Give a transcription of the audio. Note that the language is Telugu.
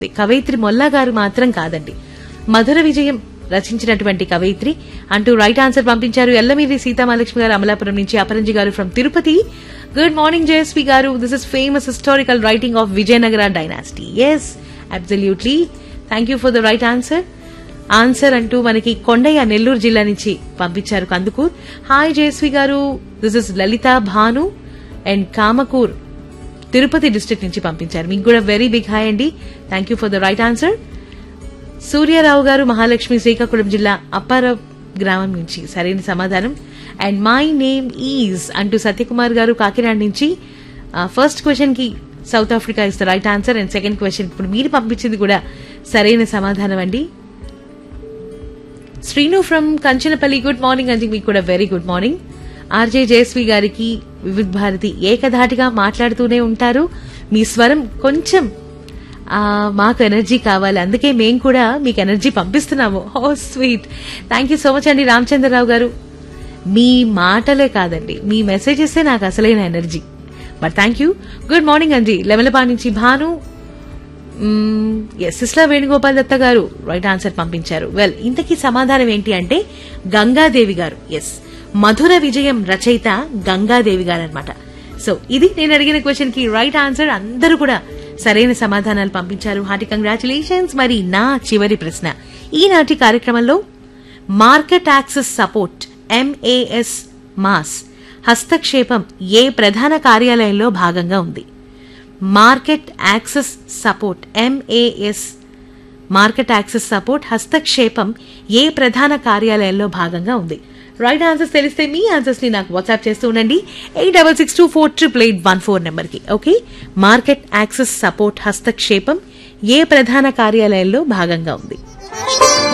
కవయిత్రి మొల్లా గారు మాత్రం కాదండి మధుర విజయం రచించినటువంటి కవయిత్రి అంటూ రైట్ ఆన్సర్ పంపించారు ఎల్లమిరి సీతామహాలక్ష్మి గారు అమలాపురం నుంచి Aparanji garu from Tirupati good morning Jayasvi garu this is famous historical writing of Vijayanagara dynasty yes absolutely thank you for the right answer answer అంటూ మనకి కొండయ్య నెల్లూరు జిల్లా నుంచి పంపించారు Kandukur hi Jayasvi garu this is Lalitha Bhanu and Kamakur Tirupati district నుంచి పంపించారు మీకు కూడా వెరీ బిగ్ హాయ్ అండి thank you for the right answer Suryarao garu Mahalakshmi Srikakulam జిల్లా అప్పార గ్రామం నుంచి సరైన సమాధానం అండ్ మై నేమ్ ఈజ్ అంటూ సత్యకుమార్ గారు కాకినాడ నుంచి ఫస్ట్ క్వశ్చన్ కి South Africa is the right answer and second question ఇప్పుడు మీరు పంపించింది కూడా సరైన సమాధానం అండి Sreenu from Kanchanapalli good morning అండి మీకు కూడా very good morning RJ Jayasvi గారికి వివిధ్ భారతి ఏకధాటిగా మాట్లాడుతూనే ఉంటారు మీ స్వరం కొంచెం ఆ, మాకు ఎనర్జీ కావాలి అందుకే మేము కూడా మీకు ఎనర్జీ పంపిస్తున్నాము ఓ sweet thank you so much అండి రామచంద్రరావు గారు మీ మాటలే కాదండి మీ మెసేజెస్ నాకు అసలైన energy but thank you good morning అండి లెవెలపా నుంచి భాను ఎస్ సిస్లా వేణుగోపాల్ దత్త గారు రైట్ ఆన్సర్ పంపించారు వెల్ ఇంతకీ సమాధానం ఏంటి అంటే గంగాదేవి గారు ఎస్ మధుర విజయం రచయిత గంగాదేవి గారు అనమాట సో ఇది నేను అడిగిన క్వశ్చన్ కి రైట్ ఆన్సర్ అందరూ కూడా సరైన సమాధానాలు పంపించారు హార్టీ కంగ్రాచులేషన్స్ మరి నా చివరి ప్రశ్న ఈనాటి కార్యక్రమంలో market access support MAS MAS హస్తక్షేపం ఏ ప్రధాన కార్యాలయంలో భాగంగా ఉంది market access support MAS market access support హస్తక్షేపం ఏ ప్రధాన కార్యాలయంలో భాగంగా ఉంది రైట్ ఆన్సర్స్ తెలిస్తే మీ ఆన్సర్స్ ని నాకు వాట్సాప్ చేస్తూ ఉండండి eight double six two four triple eight one four number కి ఓకే మార్కెట్ యాక్సెస్ సపోర్ట్ హస్తక్షేపం ఏ ప్రధాన కార్యాలయంలో భాగంగా ఉంది